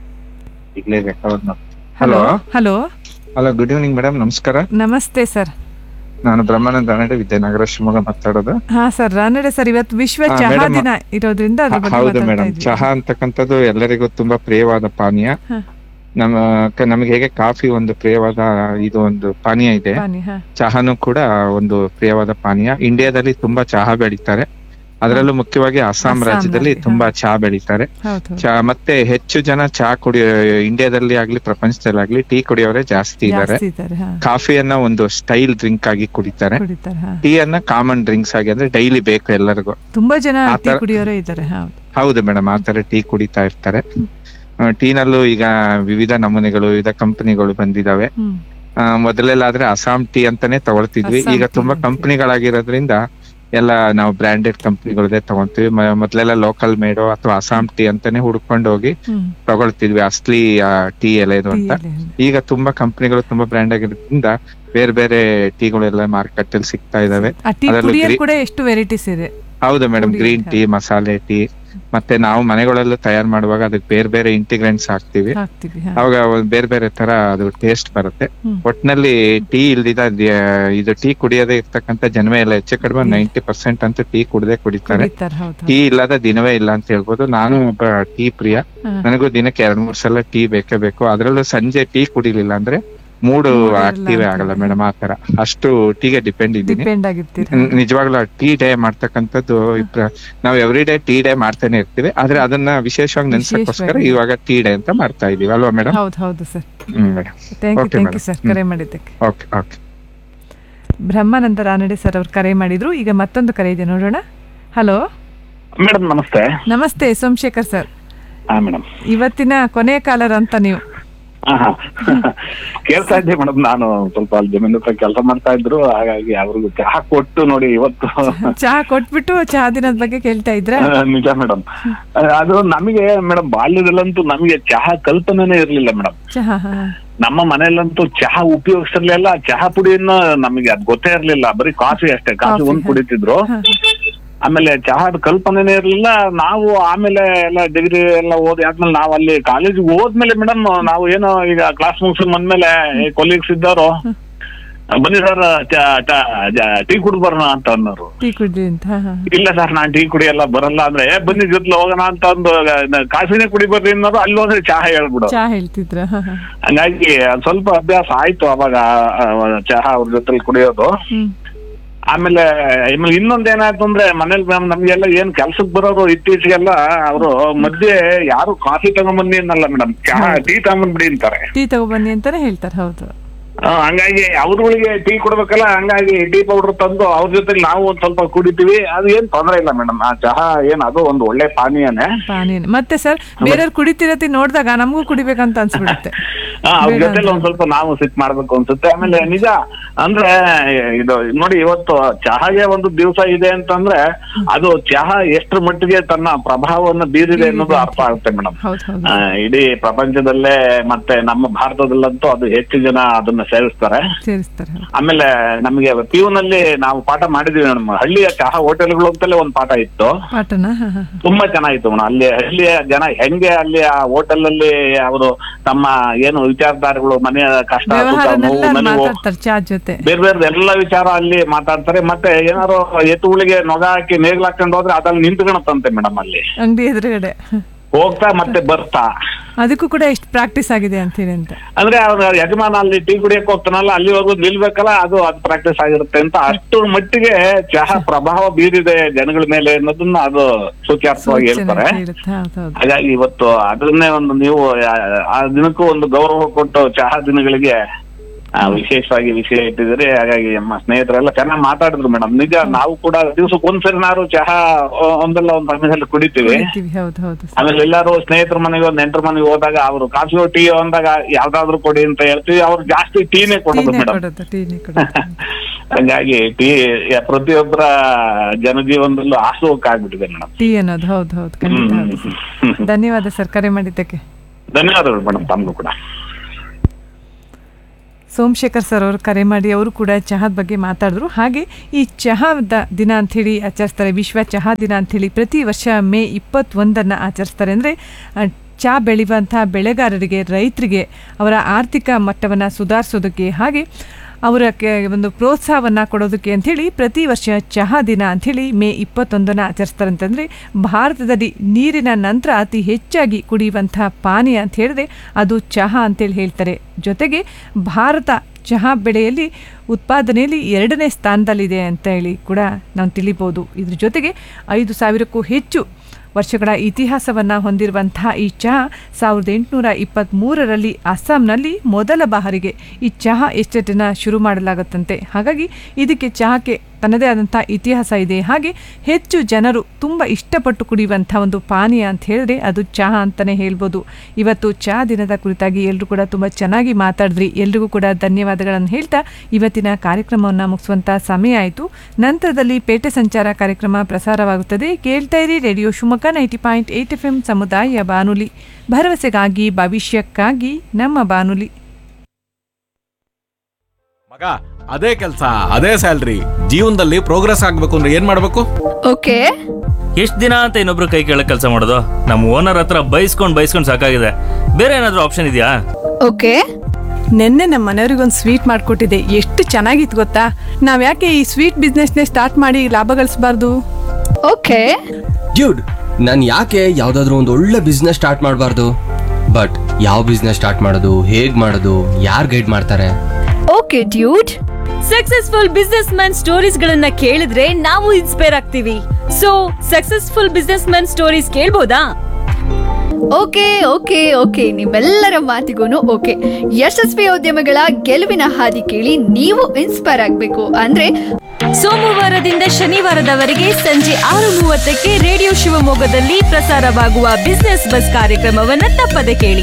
ಈಗಲೇ record hello hello hello hello good evening madam ನಮಸ್ಕಾರ ನಮಸ್ತೆ ಸರ್ ನಾನು ಬ್ರಹ್ಮಾನಂದ ಅನಡೆ ವಿದ್ಯಾನಗರ ಶಿವಮೊಗ್ಗ ಮಾತಾಡೋದು ಹಾ ಸರ್ ರಾನಡೆ ಸರ್ ಇವತ್ತು ವಿಶ್ವ ಹಾ, ಚಹಾ madam. ದಿನ ಇರೋದ್ರಿಂದ ಅದ್ರ ಬಗ್ಗೆ ಹೌದು ಮಾತಾಡ್ತಾ ಮೇಡಮ್ ಇದ್ವಿ. ಚಹಾ ಅಂತಕ್ಕಂಥದ್ದು ಎಲ್ಲರಿಗೂ ತುಂಬಾ ಪ್ರಿಯವಾದ ಪಾನೀಯ ಹ. ನಮ್ಮ ಕ- ನಮಗೆ ಹೇಗೆ ಕಾಫಿ ಒಂದು ಪ್ರಿಯವಾದ ಇದು ಒಂದು ಪಾನೀಯ ಇದೆ ಪಾನಿ ಹಾ ಚಹಾನು ಕೂಡ ಒಂದು ಪ್ರಿಯವಾದ ಪಾನೀಯ ಇಂಡಿಯಾದಲ್ಲಿ ತುಂಬಾ ಚಹಾ ಬೆಳೀತಾರೆ ಅದರಲ್ಲೂ ಮುಖ್ಯವಾಗಿ ಅಸ್ಸಾಂ ಅಸ್ಸಾಂನಲ್ಲಿ, ರಾಜ್ಯದಲ್ಲಿ ಹ. ತುಂಬಾ ಚಹಾ ಬೆಳೀತಾರೆ ಹೌದು ಚಾ ಮತ್ತೆ ಹೆಚ್ಚು ಜನ ಚಹಾ ಕುಡಿಯೋ ಇಂಡಿಯಾದಲ್ಲಿ ಆಗ್ಲಿ ಪ್ರಪಂಚದಲ್ಲಿ ಆಗ್ಲಿ ಟೀ ಕುಡಿಯೋರೇ ಜಾಸ್ತಿ ಇದ್ದಾರೆ ಜಾಸ್ತಿ ಇದ್ದಾರೆ ಹಾ ಕಾಫಿಯನ್ನ ಒಂದು ಸ್ಟೈಲ್ ಡ್ರಿಂಕ್ ಆಗಿ ಕುಡಿತಾರೆ ಕುಡಿತಾರೆ ಹಾ ಟೀ ಅನ್ನ ಕಾಮನ್ ಡ್ರಿಂಕ್ಸ್ ಆಗಿ ಅಂದ್ರೆ ಡೈಲಿ ಬೇಕು ಎಲ್ಲರಿಗೂ ತುಂಬಾ ಜನ ಆ ಟೀ ತರ- ಕುಡಿಯೋರೇ ಇದ್ದಾರೆ ಹೌದು ಹೌದು ಮೇಡಮ್ ಆ ತರ ಟೀ ಕುಡಿತಾ ಇರ್ತಾರೆ ಟೀನಲ್ಲೂ ಈಗ ವಿವಿಧ ನಮೂನೆಗಳು ವಿವಿಧ ಕಂಪನಿಗಳು ಬಂದಿದಾವೆ ಹ್ಮ್ ಆ, ಮೊದಲೆಲ್ಲಾದ್ರೆ ಅಸ್ಸಾಂ ಟೀ ಅಂತಾನೆ ತಗೊಳ್ತಿದ್ವಿ ಅಸ್ಸಾಂ ಈಗ tea ತುಂಬಾ ಅಂತೀವಿ. ಕಂಪನಿಗಳಾಗಿರೋದ್ರಿಂದ ಎಲ್ಲ ನಾವು ಬ್ರಾಂಡೆಡ್ ಕಂಪನಿಗಳದೇ ತಗೊಂತೀವಿ ಮ- ಮೊದ್ಲೆಲ್ಲ ಲೋಕಲ್ ಮೇಡೋ ಅಥವಾ ಅಸ್ಸಾಂ ಟೀ ಅಂತಾನೆ ಹುಡ್ಕೊಂಡು ಹೋಗಿ ಹ್ಮ್ ತಗೊಳ್ತಿದ್ವಿ ಅಸ್ಲಿ ಟೀ ಎಲೆದು ಟೀ ಅಂತ ಎಲೆ. ಈಗ ತುಂಬಾ ಕಂಪನಿಗಳು ತುಂಬಾ ಬ್ರ್ಯಾಂಡ್ ಆಗಿರೋದ್ರಿಂದ ಬೇರೆ ಬೇರೆ ಟೀಗಳೆಲ್ಲ ಮಾರ್ಕೆಟ್ ಅಲ್ಲಿ ಸಿಗ್ತಾ ಇದಾವೆ ಆ ಟೀ ಅದರಲ್ಲೂ ಪುಡಿಯಲ್ಲಿ ಗ್ರೀ- ಕೂಡ ಎಷ್ಟು ವೆರೈಟೀಸ್ ಇದೆ ಹೌದು ಮೇಡಮ್ ಪುಡಿ ಗ್ರೀನ್ ಅಂತ. ಟೀ ಮಸಾಲೆ ಟೀ ಮತ್ತೆ ನಾವು ಮನೆಗಳಲ್ಲೂ ತಯಾರು ಮಾಡುವಾಗ ಅದಕ್ಕೆ ಬೇರೆ ಬೇರೆ ಇಂಟಿಗ್ರೆಂಟ್ಸ್ ಹಾಕ್ತಿವಿ ಹಾಕ್ತಿವಿ ಹಾ ಅವಾಗ ಒಂದ್ ಬೇರೆ ಬೇರೆ ತರ ಅದು ಟೇಸ್ಟ್ ಬರುತ್ತೆ ಹ್ಮ್. ಒಟ್ನಲ್ಲಿ ಟೀ ಇಲ್ದಿದ ದ- ಇದು ಟೀ ಕುಡಿಯೋದೇ ಇರ್ತಕ್ಕಂಥ ಜನವೇ ಇಲ್ಲ ಹೆಚ್ಚು ಕಡಿಮೆ ಹ್ಮ್. ನೈಂಟಿ ಪರ್ಸೆಂಟ್ ಅಂತೂ ಟೀ ಕುಡ್ದೇ ಕುಡಿತಾರೆ ಕುಡಿತಾರೆ ಹೌದು ಟೀ ಇಲ್ಲದ ದಿನವೇ ಇಲ್ಲ ಅಂತ ಹೇಳ್ಬೋದು ನಾನು ಒಬ್ಬ ಟೀ ಪ್ರಿಯ ಹಾ. ನನಗೂ ದಿನಕ್ಕೆ ಎರಡ್ ಮೂರ್ ಸಲ ಟೀ ಬೇಕೇ ಬೇಕು ಅದ್ರಲ್ಲೂ ಸಂಜೆ ಟೀ ಕುಡಿಲಿಲ್ಲ ಅಂದ್ರೆ ಮೂಡು ಮೂಡ್ ಇರಲ್ಲ ಆಕ್ಟಿವ್ ಅಂತ. ಆಗಲ್ಲ ಮೇಡಮ್ ಆ ತರ ಅಷ್ಟು ಟೀಗೆ ಡಿಪೆಂಡ್ ಇದ್ದೀನಿ ಡಿಪೆಂಡ್ ಆಗಿರ್ತೀರ ನ್- ನಿಜವಾಗ್ಲೂ ಟೀ ಡೇ ಮಾಡ್ತಕ್ಕಂಥದ್ದು ಇಪ್ರ- ನಾವು ಎವ್ರಿ ಡೇ ಟೀ ಡೇ ಮಾಡ್ತಾನೆ ಇರ್ತೀವಿ ಆದ್ರೆ ಅದನ್ನ ವಿಶೇಷವಾಗಿ ನೆನ್ಸಕ್ಕೋಸ್ಕರ ವಿಶೇಷವಾಗಿ. ಇವಾಗ ಟೀ ಡೇ ಅಂತ ಮಾಡ್ತಾ ಇದೀವಿ ಅಲ್ವಾ ಮೇಡಮ್ ಹೌದು ಹೌದು ಸರ್ ಹ್ಮ್ madam thank you Okay, thank you madam. Sir ಕರೆ ಮಾಡಿದ್ದಕ್ಕೆ okay okay Brahmananda Ranade sir ಅವ್ರು ಕರೆ ಮಾಡಿದ್ರು ಈಗ ಮತ್ತೊಂದು ಕರೆ ಇದೆ ನೋಡೋಣ ಹಲೋ ಮೇಡಮ್ ನಮಸ್ತೆ ನಮಸ್ತೆ ಸೋಮಶೇಖರ್ ಸರ್ ಹಾ ಮೇಡಮ್ ಇವತ್ತಿನ ಕೊನೆಯ ಕಾಲರ್ ಅಂತ ನೀವು ಹಾ ಹಾ ಕೇಳ್ತಾ ಇದ್ದೆ ಮೇಡಮ್ ನಾನು ಸ್ವಲ್ಪ ಅಲ್ಲಿ ಜಮೀನು ಹತ್ರ ಕೆಲಸ ಮಾಡ್ತಾ ಇದ್ರು ಹಾಗಾಗಿ ಅವ್ರಿಗೂ ಚಹಾ ಕೊಟ್ಟು ನೋಡಿ ಇವತ್ತು ಚಹಾ ಕೊಟ್ಬಿಟ್ಟು ಚಹಾ ದಿನದ ಬಗ್ಗೆ ಕೇಳ್ತಾ ಇದ್ರ ಆ, ನಿಜ ಮೇಡಮ್ ಅದು ನಮಗೆ ಮೇಡಮ್ ಬಾಲ್ಯದಲ್ಲಂತೂ ನಮಗೆ ಚಹಾ ಕಲ್ಪನೆನೇ ಇರ್ಲಿಲ್ಲ ಮೇಡಮ್ ಚಹಾ ಹಾ ನಮ್ಮ ಮನೆಯಲ್ಲಂತೂ ಚಹಾ ಉಪಯೋಗಿಸಿರ್ಲಿಲ್ಲ ಚಹಾ ಪುಡಿಯನ್ನ ನಮಗೆ ಅದ್ ಗೊತ್ತೇ ಇರ್ಲಿಲ್ಲ ಬರೀ ಕಾಫಿ ಅಷ್ಟೇ ಕಾಫಿ ಕಾಫಿ, ಒಂದ್ ಹಾ. ಕುಡಿತಿದ್ರು ಹಾ, ಆಮೇಲೆ ಚಹಾದ ಕಲ್ಪನೆನೇ ಇರ್ಲಿಲ್ಲ ನಾವು ಆಮೇಲೆ ಎಲ್ಲ ಡಿಗ್ರಿ ಎಲ್ಲ ಓದಿ ಆದ್ಮೇಲೆ ನಾವು ಅಲ್ಲಿ ಕಾಲೇಜಿಗೆ ಹೋದ್ಮೇಲೆ ಮೇಡಮ್ ನಾವು ಏನೋ ಈಗ ಕ್ಲಾಸ್ ಮುಗಿಸ್ಕೊಂಡ್ ಬಂದ್ಮೇಲೆ ಕೊಲೀಗ್ಸ್ ಇದ್ದವರು ಬನ್ನಿ ಸರ್ ಟೀ ಕುಡ್ದು ಬರೋಣ ಅಂತ ಅನ್ನೋರು ಟೀ ಕುಡ್ರಿ ಅಂತ ಹಾ, ಹಾ. ಇಲ್ಲ ಸರ್ ನಾನ್ ಟೀ ಕುಡಿಯಲ್ಲ ಬರಲ್ಲ ಅಂದ್ರೆ "ಏ, ಬನ್ನಿ ಜೊತೆ ಹೋಗೋಣ ಅಂತ ಒಂದು ನ- ಕಾಫಿನೇ ಕುಡಿ ಬರ್ರಿ ಅನ್ನೋರು ಅಲ್ಲಿ ಹೋದ್ರೆ ಚಹಾ ಹೇಳ್ಬಿಡು ಚಹಾ ಹೇಳ್ತಿದ್ರ ಹಾ, ಹಾ. ಹಂಗಾಗಿ ಅದ್ ಸ್ವಲ್ಪ ಅಭ್ಯಾಸ ಆಯ್ತು ಅವಾಗ ಆ, ಚಹಾ ಅವ್ರ ಜೊತೆಲಿ ಕುಡಿಯೋದು ಹ್ಮ್ ಆಮೇಲೆ ಆಮೇಲೆ ಇನ್ನೊಂದ್ ಏನಾಯ್ತು ಅಂದ್ರೆ ಮನೇಲಿ ನಮ್- ನಮ್ಗೆಲ್ಲ ಏನ್ ಕೆಲ್ಸಕ್ ಬರೋರು ಇತ್ತೀಚೆಗೆಲ್ಲ ಅವರು ಮಧ್ಯೆ ಯಾರು ಕಾಫಿ ತಗೊಂಬನ್ನಿ ಅನ್ನಲ್ಲ ಮೇಡಮ್ ಚಹಾ ಟೀ ತಗೊಂಬಂದ್ಬಿಡಿ ಅಂತಾರೆ ಟೀ ತಗೊಬನ್ನಿ ಅಂತಾನೆ ಹೇಳ್ತಾರೆ ಹೌದು ಆ, ಹಂಗಾಗಿ ಅವ್ರಗಳಿಗೆ ಟೀ ಕೊಡ್ಬೇಕಲ್ಲ ಹಂಗಾಗಿ ಟೀ ಪೌಡರ್ ತಂದು ಅವ್ರ ಜೊತೆಲಿ ನಾವು ಒಂದ್ ಸ್ವಲ್ಪ ಕುಡಿತೀವಿ ಅದು ಏನ್ ತೊಂದ್ರೆ ಇಲ್ಲ ಮೇಡಮ್ ಆ ಚಹಾ ಏನ್ ಅದು ಒಂದು ಒಳ್ಳೆ ಪಾನೀಯನೇ ಪಾನೀಯ ಮತ್ತೆ ಸರ್ ಬೇರೆಯವ್ರು ಕುಡಿತಿರತಿ ನೋಡಿದಾಗ ನಮಗೂ ಕುಡಿಬೇಕಂತ ಅನ್ಸ್ಬಿಡುತ್ತೆ ಆ, ಅವ್ರ ಬೇಡ ಜೊತೆಲಿ ಒಂದ್ ಸ್ವಲ್ಪ ನಾವು ಸಿಟ್ ಮಾಡ್ಬೇಕು ಅನ್ಸುತ್ತೆ ಆಮೇಲೆ ನಿಜ ಅಂದ್ರೆ ಇದು ನೋಡಿ ಇವತ್ತು ಚಹಾಗೆ ಒಂದು ದಿವಸ ಇದೆ ಅಂತಂದ್ರೆ ಅದು ಚಹಾ ಎಷ್ಟ್ರ ಮಟ್ಟಿಗೆ ತನ್ನ ಪ್ರಭಾವವನ್ನು ಬೀರಿದೆ ಅನ್ನೋದು ಅರ್ಥ ಆಗುತ್ತೆ ಮೇಡಮ್ ಹೌದು ಹೌದು ಇಡೀ ಪ್ರಪಂಚದಲ್ಲೇ ಮತ್ತೆ ನಮ್ಮ ಭಾರತದಲ್ಲಂತೂ ಅದು ಹೆಚ್ಚು ಜನ ಅದನ್ನ ಸೇವಿಸ್ತಾರೆ ಸೇರಿಸ್ತಾರೆ ಹೌದು. ಆಮೇಲೆ ನಮಗೆ ಪಿ ನಲ್ಲಿ ನಾವು ಪಾಠ ಮಾಡಿದೀವಿ ನಮ್ಮ ಹಳ್ಳಿಯ ಚಹಾ ಹೋಟೆಲ್ಗಳು ಅಂತಲೇ ಒಂದ್ ಪಾಠ ಇತ್ತು ಪಾಠನ ಹಾ, ಹಾ, ಹಾ. ತುಂಬಾ ಚೆನ್ನಾಗಿತ್ತು ಮೇಡಮ್ ಅಲ್ಲಿ ಹಳ್ಳಿಯ ಜನ ಹೆಂಗೆ ಅಲ್ಲಿ ಆ ಹೋಟೆಲ್ ಅಲ್ಲಿ ಅವರು ತಮ್ಮ ಏನು ವಿಚಾರಧಾರೆಗಳು ಮನೆಯ ಕಷ್ಟ ಸುಖ ವ್ಯವಹಾರನೆಲ್ಲ ನೋವು ನಲಿವು ಮಾತಾಡ್ತಾರೆ ಚಾ ಜೊತೆ ಬೇರೆ ಬೇರೆ ಎಲ್ಲ ವಿಚಾರ ಅಲ್ಲಿ ಮಾತಾಡ್ತಾರೆ ಮತ್ತೆ ಏನಾರು ಎತ್ತುಗಳಿಗೆ ನೊಗ ಹಾಕಿ ನೇಗ್ಲ್ ಹಾಕೊಂಡು ಹೋದ್ರೆ ಅದ್ರಲ್ಲಿ ನಿಂತ್ಕೊಳತ್ತಂತೆ ಮೇಡಮ್ ಅಲ್ಲಿ ಅಂಗಡಿ ಎದುರುಗಡೆ ಹೋಗ್ತಾ ಮತ್ತೆ ಬರ್ತಾ ಅದಕ್ಕೂ ಕೂಡ ಎಷ್ಟು ಪ್ರಾಕ್ಟೀಸ್ ಆಗಿದೆ ಅಂತೀನಿ ಅಂತ ಅಂದ್ರೆ ಅವ್ರ ಯಜಮಾನ ಅಲ್ಲಿ ಟೀ ಕುಡಿಯಕ್ ಹೋಗ್ತಾನಲ್ಲ ಅಲ್ಲಿವರೆಗೂ ನಿಲ್ಬೇಕಲ್ಲ ಅದು ಅದು ಪ್ರಾಕ್ಟೀಸ್ ಆಗಿರುತ್ತೆ ಅಂತ ಅಷ್ಟು ಮಟ್ಟಿಗೆ ಚಹಾ ಪ್ರಭಾವ ಬೀರಿದೆ ಜನಗಳ ಮೇಲೆ ಅನ್ನೋದನ್ನ ಅದು ಸೂಚ್ಯಾರ್ಥವಾಗಿ ಹೇಳ್ತಾರೆ ಸೂಚನೆ ಇರುತ್ತೆ ಹೌದು ಹೌದು ಹಾಗಾಗಿ ಇವತ್ತು ಅದನ್ನೇ ಒಂದು ನೀವು ಆ- ಆ ದಿನಕ್ಕೂ ಒಂದು ಗೌರವ ಕೊಟ್ಟು ಚಹಾ ದಿನಗಳಿಗೆ ಆ, ವಿಶೇಷವಾಗಿ ವಿಷಯ ಇಟ್ಟಿದ್ರೆ ಹಾಗಾಗಿ ನಮ್ಮ ಸ್ನೇಹಿತರೆಲ್ಲ ಚೆನ್ನಾಗಿ ಮಾತಾಡಿದ್ರು ಮೇಡಮ್ ನಿಜ ನಾವು ಕೂಡ ದಿವಸಕ್ಕೆ ಒಂದ್ಸರಿ ನಾವು ಚಹಾ ಆ, ಒಂದಲ್ಲ ಒಂದ್ ಸಮಯದಲ್ಲಿ ಕುಡಿತೀವಿ ಕುಡಿತೀವಿ, ಹೌದು ಹೌದು ಸರ್. ಆಮೇಲೆ ಎಲ್ಲಾರು ಸ್ನೇಹಿತರ ಮನೆಗೆ ಒಂದ್ ನೆಂಟರ ಮನೆಗೆ ಹೋದಾಗ ಅವರು ಕಾಫಿಯೋ ಟೀ ಅಂದಾಗ ಯಾವ್ದಾದ್ರು ಕೊಡಿ ಅಂತ ಹೇಳ್ತೀವಿ ಅವ್ರು ಜಾಸ್ತಿ ಟೀನೇ ಕೊಡೋದು ಟೀನೇ ಮೇಡಮ್ ಕೊಡೋದು ಟೀನೇ ಕೊಡೋದು ಹಂಗಾಗಿ ಟೀ ಪ್ರತಿಯೊಬ್ಬರ ಜನಜೀವನದಲ್ಲೂ ಆಸುವಕ್ಕಾಗ್ಬಿಟ್ಟಿದೆ ಮೇಡಮ್ ಟೀ ಅನ್ನೋದು ಹೌದು ಹೌದು ಖಂಡಿತ ಹೌದು ಸರ್. ಧನ್ಯವಾದ ಸರ್ ಕರೆ ಮಾಡಿದ್ದಕ್ಕೆ ಧನ್ಯವಾದಗಳು ಮೇಡಮ್ ತಮಗೂ ಕೂಡ ಸೋಮಶೇಖರ್ ಸರ್ ಅವರು ಕರೆ ಮಾಡಿ ಅವರು ಕೂಡ ಚಹಾದ ಬಗ್ಗೆ ಮಾತಾಡಿದ್ರು ಹಾಗೆ ಈ ಚಹಾದ ದಿನ ಅಂಥೇಳಿ ಆಚರಿಸ್ತಾರೆ ವಿಶ್ವ ಚಹಾ ದಿನ ಅಂಥೇಳಿ ಪ್ರತಿ ವರ್ಷ ಮೇ ಇಪ್ಪತ್ತೊಂದನ್ನು ಆಚರಿಸ್ತಾರೆ ಅಂದರೆ ಚಹಾ ಬೆಳೆಯುವಂಥ ಬೆಳೆಗಾರರಿಗೆ ರೈತರಿಗೆ ಅವರ ಆರ್ಥಿಕ ಮಟ್ಟವನ್ನು ಸುಧಾರಿಸೋದಕ್ಕೆ ಹಾಗೆ ಅವರ ಕೆ ಒಂದು ಪ್ರೋತ್ಸಾಹವನ್ನು ಕೊಡೋದಕ್ಕೆ ಅಂಥೇಳಿ ಪ್ರತಿ ವರ್ಷ ಚಹಾ ದಿನ ಅಂಥೇಳಿ ಮೇ ಇಪ್ಪತ್ತೊಂದನ್ನು ಆಚರಿಸ್ತಾರೆ ಅಂತಂದರೆ ಭಾರತದಲ್ಲಿ ನೀರಿನ ನಂತರ ಅತಿ ಹೆಚ್ಚಾಗಿ ಕುಡಿಯುವಂಥ ಪಾನೀಯ ಅಂತ ಹೇಳಿದ್ರೆ ಅದು ಚಹಾ ಅಂತೇಳಿ ಹೇಳ್ತಾರೆ ಜೊತೆಗೆ ಭಾರತ ಚಹಾ ಬೆಳೆಯಲ್ಲಿ ಉತ್ಪಾದನೆಯಲ್ಲಿ ಎರಡನೇ ಸ್ಥಾನದಲ್ಲಿದೆ ಅಂತ ಹೇಳಿ ಕೂಡ ನಾವು ತಿಳಿಬೋದು ಇದ್ರ ಜೊತೆಗೆ ಐದು ಸಾವಿರಕ್ಕೂ ಹೆಚ್ಚು ವರ್ಷಗಳ ಇತಿಹಾಸವನ್ನು ಹೊಂದಿರುವಂತಹ ಈ ಚಹಾ ಸಾವಿರದ ಎಂಟುನೂರ ಇಪ್ಪತ್ತ್ಮೂರರಲ್ಲಿ ಅಸ್ಸಾಂನಲ್ಲಿ ಮೊದಲ ಬಾರಿಗೆ ಈ ಚಹಾ ಎಸ್ಟೇಟನ್ನು ಶುರು ಮಾಡಲಾಗುತ್ತಂತೆ ಹಾಗಾಗಿ ಇದಕ್ಕೆ ಚಹಾಕ್ಕೆ ತನ್ನದೇ ಆದಂಥ ಇತಿಹಾಸ ಇದೆ ಹಾಗೆ ಹೆಚ್ಚು ಜನರು ತುಂಬ ಇಷ್ಟಪಟ್ಟು ಕುಡಿಯುವಂಥ ಒಂದು ಪಾನೀಯ ಅಂತ ಹೇಳಿದ್ರೆ ಅದು ಚಹಾ ಅಂತಲೇ ಹೇಳ್ಬೋದು ಇವತ್ತು ಚಹಾ ದಿನದ ಕುರಿತಾಗಿ ಎಲ್ಲರೂ ಕೂಡ ತುಂಬ ಚೆನ್ನಾಗಿ ಮಾತಾಡಿದ್ರಿ ಎಲ್ರಿಗೂ ಕೂಡ ಧನ್ಯವಾದಗಳನ್ನು ಹೇಳ್ತಾ ಇವತ್ತಿನ ಕಾರ್ಯಕ್ರಮವನ್ನು ಮುಗಿಸುವಂಥ ಸಮಯ ಆಯಿತು ನಂತರದಲ್ಲಿ ಪೇಟೆ ಸಂಚಾರ ಕಾರ್ಯಕ್ರಮ ಪ್ರಸಾರವಾಗುತ್ತದೆ ಕೇಳ್ತಾ ಇರಿ radio Shivamogga ninety point eight F M ಸಮುದಾಯ ಬಾನುಲಿ ಭರವಸೆಗಾಗಿ ಭವಿಷ್ಯಕ್ಕಾಗಿ ನಮ್ಮ ಬಾನುಲಿ ಮಗ ಅದೇ ಕೆಲಸ ಅದೇ ಸ್ಯಾಲ್ರಿ ಜೀವನದಲ್ಲಿ ಪ್ರೋಗ್ರೆಸ್ ಆಗ್ಬೇಕು ಅಂದ್ರೆ ಏನ್ ಮಾಡ್ಬೇಕು ಓಕೆ ಎಷ್ಟ್ ದಿನ ಅಂತ ಇನ್ನೊಬ್ರು ಕೈ ಕೆಳಗ್ ಕೆಲಸ ಮಾಡೋದು ನಮ್ಮ ಓನರ್ ಹತ್ರ ಬೈಸ್ಕೊಂಡ್ ಬೈಸ್ಕೊಂಡ್ ಸಾಕಾಗಿದೆ ಬೇರೆ ಏನಾದ್ರೂ ಆಪ್ಷನ್ ಇದೆಯಾ ಓಕೆ ನಿನ್ನೆ ನಮ್ಮ ಮನೆಯವ್ರಿಗೊಂದು ಸ್ವೀಟ್ ಮಾಡಿಕೊಟ್ಟಿದ್ದೆ ಎಷ್ಟು ಚೆನ್ನಾಗಿತ್ತು ಗೊತ್ತಾ ನಾವು ಯಾಕೆ ಈ ಸ್ವೀಟ್ ಬಿಸ್ನೆಸ್ನೇ ಸ್ಟಾರ್ಟ್ ಮಾಡಿ ಲಾಭ ಗಳಿಸಬಾರ್ದು ಓಕೆ ಡ್ಯೂಡ್ ನಾನು ಯಾಕೆ ಯಾವ್ದಾದ್ರು ಒಂದು ಒಳ್ಳೆ ಬಿಸ್ನೆಸ್ ಸ್ಟಾರ್ಟ್ ಮಾಡಬಾರ್ದು ಬಟ್ ಯಾವ ಬಿಸ್ನೆಸ್ ಸ್ಟಾರ್ಟ್ ಮಾಡೋದು ಹೇಗ್ ಮಾಡೋದು ಯಾರು ಗೈಡ್ ಮಾಡ್ತಾರೆ okay dude successful business stories ಗಳನ್ನ ಕೇಳಿದ್ರೆ ನಾವು ಇನ್ಸ್ಪೈರ್ ಆಗ್ತೀವಿ so successful business stories ಕೇಳ್ಬೋದಾ ಓಕೆ ಓಕೆ ಓಕೆ ನಿಮ್ಮೆಲ್ಲರ ಮಾತಿಗೂ ಓಕೆ ಯಶಸ್ವಿ ಉದ್ಯಮಗಳ ಗೆಲುವಿನ ಹಾದಿ ಕೇಳಿ ನೀವು ಇನ್ಸ್ಪೈರ್ ಆಗಬೇಕು ಅಂದ್ರೆ ಸೋಮವಾರದಿಂದ ಶನಿವಾರದವರೆಗೆ ಸಂಜೆ ಆರು ಮೂವತ್ತಕ್ಕೆ ರೇಡಿಯೋ ಶಿವಮೊಗ್ಗದಲ್ಲಿ ಪ್ರಸಾರವಾಗುವ ಬಿಸ್ನೆಸ್ ಬಸ್ ಕಾರ್ಯಕ್ರಮವನ್ನ ತಪ್ಪದೆ ಕೇಳಿ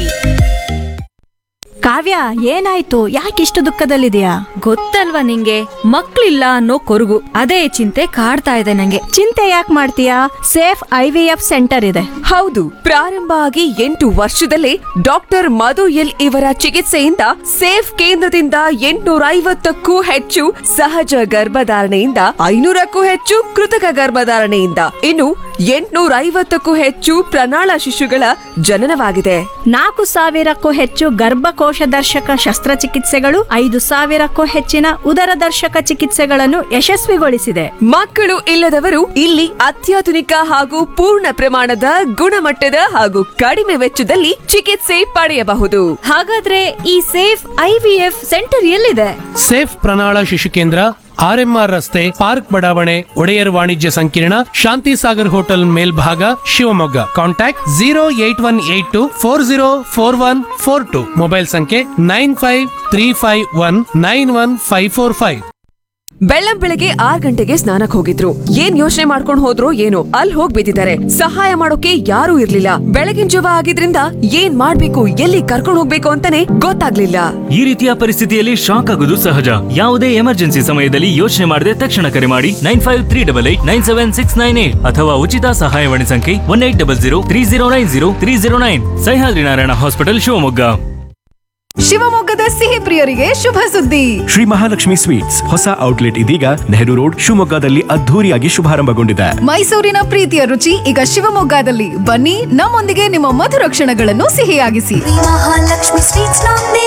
ಕಾವ್ಯ ಏನಾಯ್ತು ಯಾಕಿಷ್ಟು ದುಃಖದಲ್ಲಿದೆಯಾ ಗೊತ್ತಲ್ವಾ ನಿಂಗೆ ಮಕ್ಳಿಲ್ಲ ಅನ್ನೋ ಕೊರಗು ಅದೇ ಚಿಂತೆ ಕಾಡ್ತಾ ಇದೆ ನಂಗೆ ಚಿಂತೆ ಯಾಕೆ ಮಾಡ್ತೀಯಾ safe I V F centre ಇದೆ ಹೌದು ಪ್ರಾರಂಭ ಆಗಿ ಎಂಟು ವರ್ಷದಲ್ಲೇ ಡಾಕ್ಟರ್ ಮಧು ಎಲ್ ಇವರ ಚಿಕಿತ್ಸೆಯಿಂದ ಸೇಫ್ ಕೇಂದ್ರದಿಂದ ಎಂಟುನೂರ ಐವತ್ತಕ್ಕೂ ಹೆಚ್ಚು ಸಹಜ ಗರ್ಭಧಾರಣೆಯಿಂದ ಐನೂರಕ್ಕೂ ಹೆಚ್ಚು ಕೃತಕ ಗರ್ಭಧಾರಣೆಯಿಂದ ಇನ್ನು ಎಂಟುನೂರ ಐವತ್ತಕ್ಕೂ ಹೆಚ್ಚು ಪ್ರಣಾಳ ಶಿಶುಗಳ ಜನನವಾಗಿದೆ ನಾಲ್ಕು ಸಾವಿರಕ್ಕೂ ಹೆಚ್ಚು ಗರ್ಭಕೋಶ ದರ್ಶಕ ಶಸ್ತ್ರಚಿಕಿತ್ಸೆಗಳು ಐದು ಸಾವಿರಕ್ಕೂ ಹೆಚ್ಚಿನ ಉದರ ದರ್ಶಕ ಚಿಕಿತ್ಸೆಗಳನ್ನು ಯಶಸ್ವಿಗೊಳಿಸಿದೆ ಮಕ್ಕಳು ಇಲ್ಲದವರು ಇಲ್ಲಿ ಅತ್ಯಾಧುನಿಕ ಹಾಗೂ ಪೂರ್ಣ ಪ್ರಮಾಣದ ಗುಣಮಟ್ಟದ ಹಾಗೂ ಕಡಿಮೆ ವೆಚ್ಚದಲ್ಲಿ ಚಿಕಿತ್ಸೆ ಪಡೆಯಬಹುದು ಹಾಗಾದ್ರೆ ಈ ಸೇಫ್ ಐವಿಎಫ್ ಸೆಂಟರ್ ಎಲ್ಲಿದೆ ಸೇಫ್ ಪ್ರಣಾಳ ಶಿಶು ಕೇಂದ್ರ ಆರ್ಎಂಆರ್ ರಸ್ತೆ ಪಾರ್ಕ್ ಬಡಾವಣೆ ಒಡೆಯರ್ ವಾಣಿಜ್ಯ ಸಂಕೀರ್ಣ ಶಾಂತಿ ಸಾಗರ್ ಹೋಟೆಲ್ ಮೇಲ್ಭಾಗ Shivamogga contact zero eight one eight two four zero four one four two mobile ಸಂಖ್ಯೆ nine five three five one nine one five four five ಬೆಳ್ಳಂ ಬೆಳಗ್ಗೆ ಆರ್ ಗಂಟೆಗೆ ಸ್ನಾನಕ್ ಹೋಗಿದ್ರು ಏನ್ ಯೋಚನೆ ಮಾಡ್ಕೊಂಡ್ ಹೋದ್ರು ಏನೋ ಅಲ್ಲಿ ಹೋಗ್ ಬಿದ್ದಿದ್ದಾರೆ ಸಹಾಯ ಮಾಡೋಕೆ ಯಾರೂ ಇರ್ಲಿಲ್ಲ ಬೆಳಗಿನ ಜವ ಆಗಿದ್ರಿಂದ ಏನ್ ಮಾಡ್ಬೇಕು ಎಲ್ಲಿ ಕರ್ಕೊಂಡ್ ಹೋಗ್ಬೇಕು ಅಂತಾನೆ ಗೊತ್ತಾಗ್ಲಿಲ್ಲ ಈ ರೀತಿಯ ಪರಿಸ್ಥಿತಿಯಲ್ಲಿ ಶಾಕ್ ಆಗೋದು ಸಹಜ ಯಾವುದೇ ಎಮರ್ಜೆನ್ಸಿ ಸಮಯದಲ್ಲಿ ಯೋಚನೆ ಮಾಡದೆ ತಕ್ಷಣ ಕರೆ ಮಾಡಿ nine five three double eight nine seven six nine eight ಅಥವಾ ಉಚಿತ ಸಹಾಯವಾಣಿ ಸಂಖ್ಯೆ one eight double zero three zero nine zero three zero nine Sahyadri Narayana hospital Shivamogga ಶಿವಮೊಗ್ಗದ ಸಿಹಿ ಪ್ರಿಯರಿಗೆ ಶುಭ ಸುದ್ದಿ ಶ್ರೀ ಮಹಾಲಕ್ಷ್ಮಿ ಸ್ವೀಟ್ಸ್ ಹೊಸ ಔಟ್ಲೆಟ್ ಇದೀಗ ನೆಹರು ರೋಡ್ ಶಿವಮೊಗ್ಗದಲ್ಲಿ ಅದ್ಧೂರಿಯಾಗಿ ಶುಭಾರಂಭಗೊಂಡಿದೆ ಮೈಸೂರಿನ ಪ್ರೀತಿಯ ರುಚಿ ಈಗ ಶಿವಮೊಗ್ಗದಲ್ಲಿ ಬನ್ನಿ ನಮ್ಮೊಂದಿಗೆ ನಿಮ್ಮ ಮಧುರ ಕ್ಷಣಗಳನ್ನು ಸಿಹಿಯಾಗಿಸಿ ಮಹಾಲಕ್ಷ್ಮಿ ಸ್ವೀಟ್ಸ್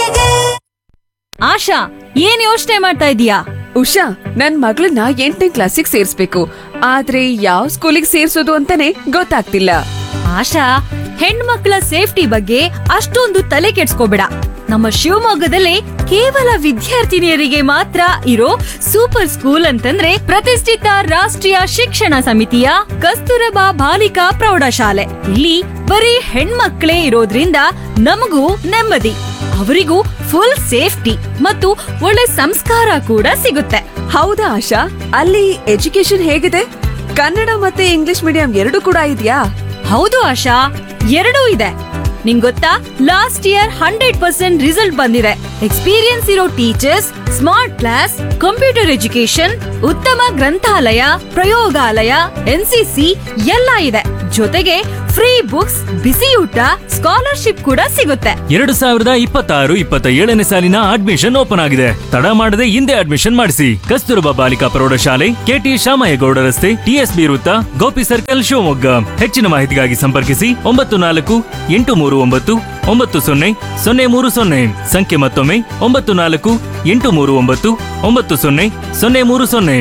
ಆಶಾ ಏನ್ ಯೋಚನೆ ಮಾಡ್ತಾ ಇದೀಯಾ ಉಷಾ ನನ್ ಮಗಳನ್ನ ಎಂಟನೇ ಕ್ಲಾಸಿಗೆ ಸೇರ್ಸ್ಬೇಕು ಆದ್ರೆ ಯಾವ ಸ್ಕೂಲಿಗೆ ಸೇರ್ಸೋದು ಅಂತಾನೆ ಗೊತ್ತಾಗ್ತಿಲ್ಲ ಆಶಾ ಹೆಣ್ಮಕ್ಳ ಸೇಫ್ಟಿ ಬಗ್ಗೆ ಅಷ್ಟೊಂದು ತಲೆ ಕೆಡ್ಸ್ಕೋಬೇಡ ನಮ್ಮ ಶಿವಮೊಗ್ಗದಲ್ಲಿ ಕೇವಲ ವಿದ್ಯಾರ್ಥಿನಿಯರಿಗೆ ಮಾತ್ರ ಇರೋ ಸೂಪರ್ ಸ್ಕೂಲ್ ಅಂತಂದ್ರೆ ಪ್ರತಿಷ್ಠಿತ ರಾಷ್ಟ್ರೀಯ ಶಿಕ್ಷಣ ಸಮಿತಿಯ ಕಸ್ತೂರಬಾ ಬಾಲಿಕಾ ಪ್ರೌಢಶಾಲೆ ಇಲ್ಲಿ ಬರೀ ಹೆಣ್ಮಕ್ಳೇ ಇರೋದ್ರಿಂದ ನಮಗೂ ನೆಮ್ಮದಿ ಅವರಿಗೂ ಫುಲ್ ಸೇಫ್ಟಿ ಮತ್ತು ಒಳ್ಳೆ ಸಂಸ್ಕಾರ ಕೂಡ ಸಿಗುತ್ತೆ ಹೌದಾ ಆಶಾ ಅಲ್ಲಿ ಎಜುಕೇಶನ್ ಹೇಗಿದೆ ಕನ್ನಡ ಮತ್ತೆ ಇಂಗ್ಲಿಷ್ ಮೀಡಿಯಂ ಎರಡು ಕೂಡ ಇದೆಯಾ ಹೌದು ಆಶಾ ಎರಡೂ ಇದೆ ನಿಂಗ್ ಗೊತ್ತಾ last year hundred percent result ಬಂದಿದೆ ಎಕ್ಸ್ಪೀರಿಯನ್ಸ್ ಇರೋ teachers smart class computer education ಉತ್ತಮ ಗ್ರಂಥಾಲಯ ಪ್ರಯೋಗಾಲಯ ಎನ್ಸಿಸಿ ಎಲ್ಲ ಇದೆ ಜೊತೆಗೆ ಫ್ರೀ ಬುಕ್ಸ್ ಬಿಸಿ ಊಟ ಸ್ಕಾಲರ್ಶಿಪ್ ಕೂಡ ಸಿಗುತ್ತೆ ಎರಡು ಸಾವಿರದ ಇಪ್ಪತ್ತಾರು ಇಪ್ಪತ್ತ ಏಳನೇ ಸಾಲಿನ ಅಡ್ಮಿಷನ್ ಓಪನ್ ಆಗಿದೆ ತಡ ಮಾಡದೆ ಹಿಂದೆ ಅಡ್ಮಿಷನ್ ಮಾಡಿಸಿ ಕಸ್ತೂರಬಾ ಬಾಲಿಕಾ ಪ್ರೌಢಶಾಲೆ ಕೆಟಿ ಶಾಮಯ್ಯಗೌಡ ರಸ್ತೆ ಟಿಎಸ್ಬಿ ವೃತ್ತ ಗೋಪಿ ಸರ್ಕಲ್ ಶಿವಮೊಗ್ಗ ಹೆಚ್ಚಿನ ಮಾಹಿತಿಗಾಗಿ ಸಂಪರ್ಕಿಸಿ ಒಂಬತ್ತು ನಾಲ್ಕು ಎಂಟು ಮೂರು ಒಂಬತ್ತು ಒಂಬತ್ತು ಸೊನ್ನೆ ಸೊನ್ನೆ ಮೂರು ಸೊನ್ನೆ ಸಂಖ್ಯೆ ಮತ್ತೊಮ್ಮೆ ಒಂಬತ್ತು ನಾಲ್ಕು ಎಂಟು ಮೂರು ಒಂಬತ್ತು ಒಂಬತ್ತು ಸೊನ್ನೆ ಸೊನ್ನೆ ಮೂರು ಸೊನ್ನೆ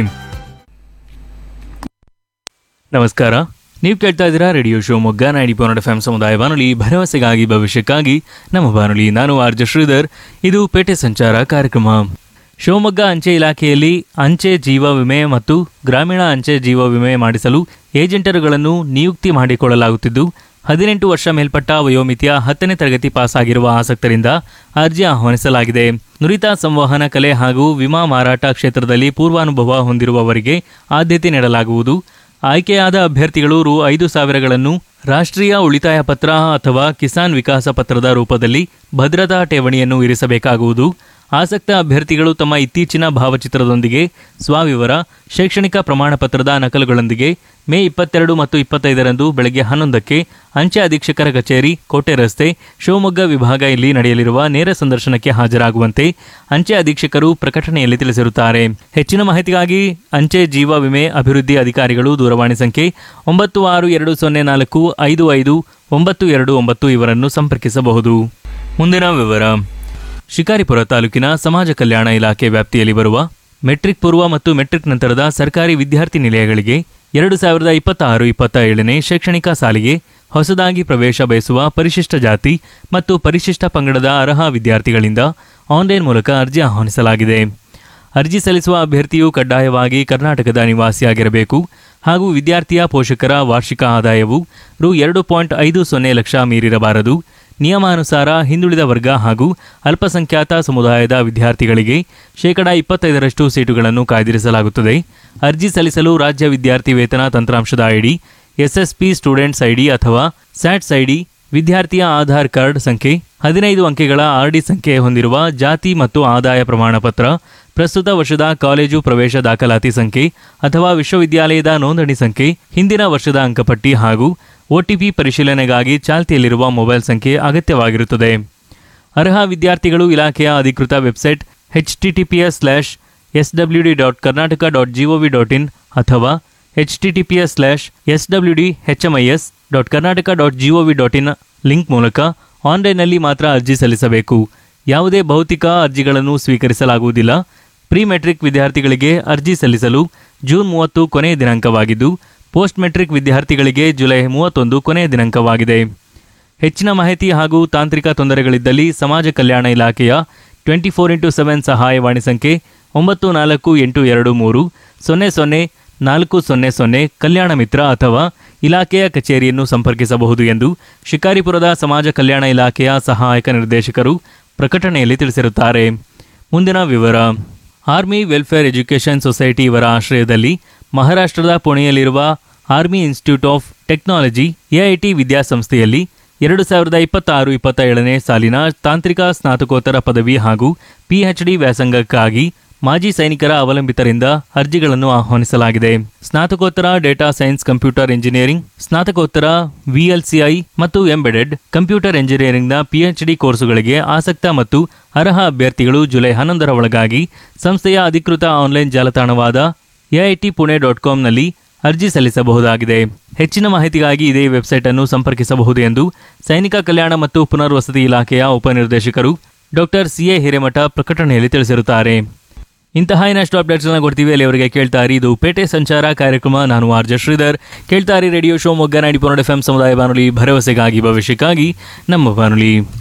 ನಮಸ್ಕಾರ ನೀವು ಕೇಳ್ತಾ ಇದ್ದೀರಾ radio Shivamogga ninety point F M ಸಮುದಾಯ ಬಾನುಲಿ ಭರವಸೆಗಾಗಿ ಭವಿಷ್ಯಕ್ಕಾಗಿ ನಮ್ಮ ಬಾನುಲಿ ನಾನು ಆರ್ಜ ಶ್ರೀಧರ್ ಇದು ಪೇಟೆ ಸಂಚಾರ ಕಾರ್ಯಕ್ರಮ ಶಿವಮೊಗ್ಗ ಅಂಚೆ ಇಲಾಖೆಯಲ್ಲಿ ಅಂಚೆ ಜೀವ ವಿಮೆ ಮತ್ತು ಗ್ರಾಮೀಣ ಅಂಚೆ ಜೀವ ವಿಮೆ ಮಾಡಿಸಲು ಏಜೆಂಟರುಗಳನ್ನು ನಿಯುಕ್ತಿ ಮಾಡಿಕೊಳ್ಳಲಾಗುತ್ತಿದ್ದು ಹದಿನೆಂಟು ವರ್ಷ ಮೇಲ್ಪಟ್ಟ ವಯೋಮಿತಿಯ ಹತ್ತನೇ ತರಗತಿ ಪಾಸ್ ಆಗಿರುವ ಆಸಕ್ತರಿಂದ ಅರ್ಜಿ ಆಹ್ವಾನಿಸಲಾಗಿದೆ ನುರಿತ ಸಂವಹನ ಕಲೆ ಹಾಗೂ ವಿಮಾ ಮಾರಾಟ ಕ್ಷೇತ್ರದಲ್ಲಿ ಪೂರ್ವಾನುಭವ ಹೊಂದಿರುವವರಿಗೆ ಆದ್ಯತೆ ನೀಡಲಾಗುವುದು ಆಯ್ಕೆಯಾದ ಅಭ್ಯರ್ಥಿಗಳು ರು ಐದು ಸಾವಿರಗಳನ್ನು ರಾಷ್ಟ್ರೀಯ ಉಳಿತಾಯ ಪತ್ರ ಅಥವಾ ಕಿಸಾನ್ ವಿಕಾಸ ಪತ್ರದ ರೂಪದಲ್ಲಿ ಭದ್ರತಾ ಠೇವಣಿಯನ್ನು ಇರಿಸಬೇಕಾಗುವುದು ಆಸಕ್ತ ಅಭ್ಯರ್ಥಿಗಳು ತಮ್ಮ ಇತ್ತೀಚಿನ ಭಾವಚಿತ್ರದೊಂದಿಗೆ ಸ್ವವಿವರ ಶೈಕ್ಷಣಿಕ ಪ್ರಮಾಣ ಪತ್ರದ ನಕಲುಗಳೊಂದಿಗೆ ಮೇ ಇಪ್ಪತ್ತೆರಡು ಮತ್ತು ಇಪ್ಪತ್ತೈದರಂದು ಬೆಳಗ್ಗೆ ಹನ್ನೊಂದಕ್ಕೆ ಅಂಚೆ ಅಧೀಕ್ಷಕರ ಕಚೇರಿ ಕೋಟೆ ರಸ್ತೆ ಶಿವಮೊಗ್ಗ ವಿಭಾಗ ಇಲ್ಲಿ ನಡೆಯಲಿರುವ ನೇರ ಸಂದರ್ಶನಕ್ಕೆ ಹಾಜರಾಗುವಂತೆ ಅಂಚೆ ಅಧೀಕ್ಷಕರು ಪ್ರಕಟಣೆಯಲ್ಲಿ ತಿಳಿಸಿರುತ್ತಾರೆ ಹೆಚ್ಚಿನ ಮಾಹಿತಿಗಾಗಿ ಅಂಚೆ ಜೀವ ವಿಮೆ ಅಭಿವೃದ್ಧಿ ಅಧಿಕಾರಿಗಳು ದೂರವಾಣಿ ಸಂಖ್ಯೆ ಒಂಬತ್ತು ಆರು ಎರಡು ಸೊನ್ನೆ ನಾಲ್ಕು ಐದು ಐದು ಒಂಬತ್ತು ಎರಡು ಒಂಬತ್ತು ಇವರನ್ನು ಸಂಪರ್ಕಿಸಬಹುದು ಮುಂದಿನ ವಿವರ ಶಿಕಾರಿಪುರ ತಾಲೂಕಿನ ಸಮಾಜ ಕಲ್ಯಾಣ ಇಲಾಖೆ ವ್ಯಾಪ್ತಿಯಲ್ಲಿ ಬರುವ ಮೆಟ್ರಿಕ್ ಪೂರ್ವ ಮತ್ತು ಮೆಟ್ರಿಕ್ ನಂತರದ ಸರ್ಕಾರಿ ವಿದ್ಯಾರ್ಥಿ ನಿಲಯಗಳಿಗೆ ಎರಡು ಸಾವಿರದ ಇಪ್ಪತ್ತಾರು ಇಪ್ಪತ್ತ ಏಳನೇ ಶೈಕ್ಷಣಿಕ ಸಾಲಿಗೆ ಹೊಸದಾಗಿ ಪ್ರವೇಶ ಬಯಸುವ ಪರಿಶಿಷ್ಟ ಜಾತಿ ಮತ್ತು ಪರಿಶಿಷ್ಟ ಪಂಗಡದ ಅರ್ಹ ವಿದ್ಯಾರ್ಥಿಗಳಿಂದ ಆನ್ಲೈನ್ ಮೂಲಕ ಅರ್ಜಿ ಆಹ್ವಾನಿಸಲಾಗಿದೆ ಅರ್ಜಿ ಸಲ್ಲಿಸುವ ಅಭ್ಯರ್ಥಿಯು ಕಡ್ಡಾಯವಾಗಿ ಕರ್ನಾಟಕದ ನಿವಾಸಿಯಾಗಿರಬೇಕು ಹಾಗೂ ವಿದ್ಯಾರ್ಥಿಯ ಪೋಷಕರ ವಾರ್ಷಿಕ ಆದಾಯವು ರು ಎರಡು ಪಾಯಿಂಟ್ ಐದು ಸೊನ್ನೆ ಲಕ್ಷ ಮೀರಿರಬಾರದು ನಿಯಮಾನುಸಾರ ಹಿಂದುಳಿದ ವರ್ಗ ಹಾಗೂ ಅಲ್ಪಸಂಖ್ಯಾತ ಸಮುದಾಯದ ವಿದ್ಯಾರ್ಥಿಗಳಿಗೆ ಶೇಕಡಾ ಇಪ್ಪತ್ತೈದರಷ್ಟು ಸೀಟುಗಳನ್ನು ಕಾಯ್ದಿರಿಸಲಾಗುತ್ತದೆ ಅರ್ಜಿ ಸಲ್ಲಿಸಲು ರಾಜ್ಯ ವಿದ್ಯಾರ್ಥಿ ವೇತನ ತಂತ್ರಾಂಶದ ಐಡಿ ಎಸ್ಎಸ್ಪಿ ಸ್ಟೂಡೆಂಟ್ಸ್ ಐಡಿ ಅಥವಾ ಸ್ಯಾಟ್ಸ್ ಐಡಿ ವಿದ್ಯಾರ್ಥಿಯ ಆಧಾರ್ ಕಾರ್ಡ್ ಸಂಖ್ಯೆ ಹದಿನೈದು ಅಂಕೆಗಳ ಆರ್ಡಿ ಸಂಖ್ಯೆ ಹೊಂದಿರುವ ಜಾತಿ ಮತ್ತು ಆದಾಯ ಪ್ರಮಾಣ ಪತ್ರ ಪ್ರಸ್ತುತ ವರ್ಷದ ಕಾಲೇಜು ಪ್ರವೇಶ ದಾಖಲಾತಿ ಸಂಖ್ಯೆ ಅಥವಾ ವಿಶ್ವವಿದ್ಯಾಲಯದ ನೋಂದಣಿ ಸಂಖ್ಯೆ ಹಿಂದಿನ ವರ್ಷದ ಅಂಕಪಟ್ಟಿ ಹಾಗೂ ಒಟಿಪಿ ಪರಿಶೀಲನೆಗಾಗಿ ಚಾಲ್ತಿಯಲ್ಲಿರುವ ಮೊಬೈಲ್ ಸಂಖ್ಯೆ ಅಗತ್ಯವಾಗಿರುತ್ತದೆ ಅರ್ಹ ವಿದ್ಯಾರ್ಥಿಗಳು ಇಲಾಖೆಯ ಅಧಿಕೃತ website H T T P S slash S W D dot Karnataka dot GOV dot in ಅಥವಾ H T T P S slash S W D H M I S dot Karnataka dot GOV dot in link ಮೂಲಕ ಆನ್ಲೈನ್ನಲ್ಲಿ ಮಾತ್ರ ಅರ್ಜಿ ಸಲ್ಲಿಸಬೇಕು ಯಾವುದೇ ಭೌತಿಕ ಅರ್ಜಿಗಳನ್ನು ಸ್ವೀಕರಿಸಲಾಗುವುದಿಲ್ಲ pre metric ವಿದ್ಯಾರ್ಥಿಗಳಿಗೆ ಅರ್ಜಿ ಸಲ್ಲಿಸಲು ಜೂನ್ ಮೂವತ್ತು ಕೊನೆಯ ದಿನಾಂಕವಾಗಿದ್ದು ಪೋಸ್ಟ್ ಮೆಟ್ರಿಕ್ ವಿದ್ಯಾರ್ಥಿಗಳಿಗೆ ಜುಲೈ ಮೂವತ್ತೊಂದು ಕೊನೆಯ ದಿನಾಂಕವಾಗಿದೆ ಹೆಚ್ಚಿನ ಮಾಹಿತಿ ಹಾಗೂ ತಾಂತ್ರಿಕ ತೊಂದರೆಗಳಿದ್ದಲ್ಲಿ ಸಮಾಜ ಕಲ್ಯಾಣ ಇಲಾಖೆಯ ಟ್ವೆಂಟಿ ಫೋರ್ ಇಂಟು ಸೆವೆನ್ ಸಹಾಯವಾಣಿ ಸಂಖ್ಯೆ ಒಂಬತ್ತು ನಾಲ್ಕು ಎಂಟು ಎರಡು ಮೂರು ಸೊನ್ನೆ ಸೊನ್ನೆ ನಾಲ್ಕು ಸೊನ್ನೆ ಸೊನ್ನೆ ಕಲ್ಯಾಣ ಮಿತ್ರ ಅಥವಾ ಇಲಾಖೆಯ ಕಚೇರಿಯನ್ನು ಸಂಪರ್ಕಿಸಬಹುದು ಎಂದು ಶಿಕಾರಿಪುರದ ಸಮಾಜ ಕಲ್ಯಾಣ ಇಲಾಖೆಯ ಸಹಾಯಕ ನಿರ್ದೇಶಕರು ಪ್ರಕಟಣೆಯಲ್ಲಿ ತಿಳಿಸಿರುತ್ತಾರೆ ಮುಂದಿನ ವಿವರ ಆರ್ಮಿ ವೆಲ್ಫೇರ್ ಎಜುಕೇಷನ್ ಸೊಸೈಟಿ ಇವರ ಆಶ್ರಯದಲ್ಲಿ ಮಹಾರಾಷ್ಟ್ರದ ಪುಣೆಯಲ್ಲಿರುವ army institute of technology AIT ವಿದ್ಯಾಸಂಸ್ಥೆಯಲ್ಲಿ ಎರಡು ಸಾವಿರದ ಇಪ್ಪತ್ತಾರು ಇಪ್ಪತ್ತ ಏಳನೇ ಸಾಲಿನ ತಾಂತ್ರಿಕ ಸ್ನಾತಕೋತ್ತರ ಪದವಿ ಹಾಗೂ ಪಿಎಚ್ಡಿ ವ್ಯಾಸಂಗಕ್ಕಾಗಿ ಮಾಜಿ ಸೈನಿಕರ ಅವಲಂಬಿತರಿಂದ ಅರ್ಜಿಗಳನ್ನು ಆಹ್ವಾನಿಸಲಾಗಿದೆ ಸ್ನಾತಕೋತ್ತರ ಡೇಟಾ ಸೈನ್ಸ್ ಕಂಪ್ಯೂಟರ್ ಇಂಜಿನಿಯರಿಂಗ್ ಸ್ನಾತಕೋತ್ತರ ವಿಎಲ್ಸಿಐ ಮತ್ತು ಎಂಬೆಡೆಡ್ ಕಂಪ್ಯೂಟರ್ ಇಂಜಿನಿಯರಿಂಗ್ನ ಪಿಎಚ್ಡಿ ಕೋರ್ಸುಗಳಿಗೆ ಆಸಕ್ತ ಮತ್ತು ಅರ್ಹ ಅಭ್ಯರ್ಥಿಗಳು ಜುಲೈ ಹನ್ನೊಂದರ ಒಳಗಾಗಿ ಸಂಸ್ಥೆಯ ಅಧಿಕೃತ ಆನ್ಲೈನ್ ಜಾಲತಾಣವಾದ ಎಐಟಿ ಪುಣೆ ಡಾಟ್ ಕಾಮ್ನಲ್ಲಿ ಅರ್ಜಿ ಸಲ್ಲಿಸಬಹುದಾಗಿದೆ ಹೆಚ್ಚಿನ ಮಾಹಿತಿಗಾಗಿ ಇದೇ ವೆಬ್ಸೈಟ್ ಅನ್ನು ಸಂಪರ್ಕಿಸಬಹುದು ಎಂದು ಸೈನಿಕ ಕಲ್ಯಾಣ ಮತ್ತು ಪುನರ್ವಸತಿ ಇಲಾಖೆಯ ಉಪನಿರ್ದೇಶಕರು ಡಾಕ್ಟರ್ ಸಿಎ ಹಿರೇಮಠ ಪ್ರಕಟಣೆಯಲ್ಲಿ ತಿಳಿಸಿರುತ್ತಾರೆ ಇಂತಹ ಇನ್ನಷ್ಟು ಅಪ್ಡೇಟ್ಸ್ನ ಕೊಡ್ತೀವಿ ಅಲ್ಲಿವರೆಗೆ ಕೇಳ್ತಾ ಇರಿ ಇದು ಪೇಟೆ ಸಂಚಾರ ಕಾರ್ಯಕ್ರಮ ನಾನು ಆರ್ಜ ಶ್ರೀಧರ್ ಕೇಳ್ತಾ ಇರಿ radio Shivamogga ninety point F M ಸಮುದಾಯ ಬಾನುಲಿ ಭರವಸೆಗಾಗಿ ಭವಿಷ್ಯಕ್ಕಾಗಿ ನಮ್ಮ ಬಾನುಲಿ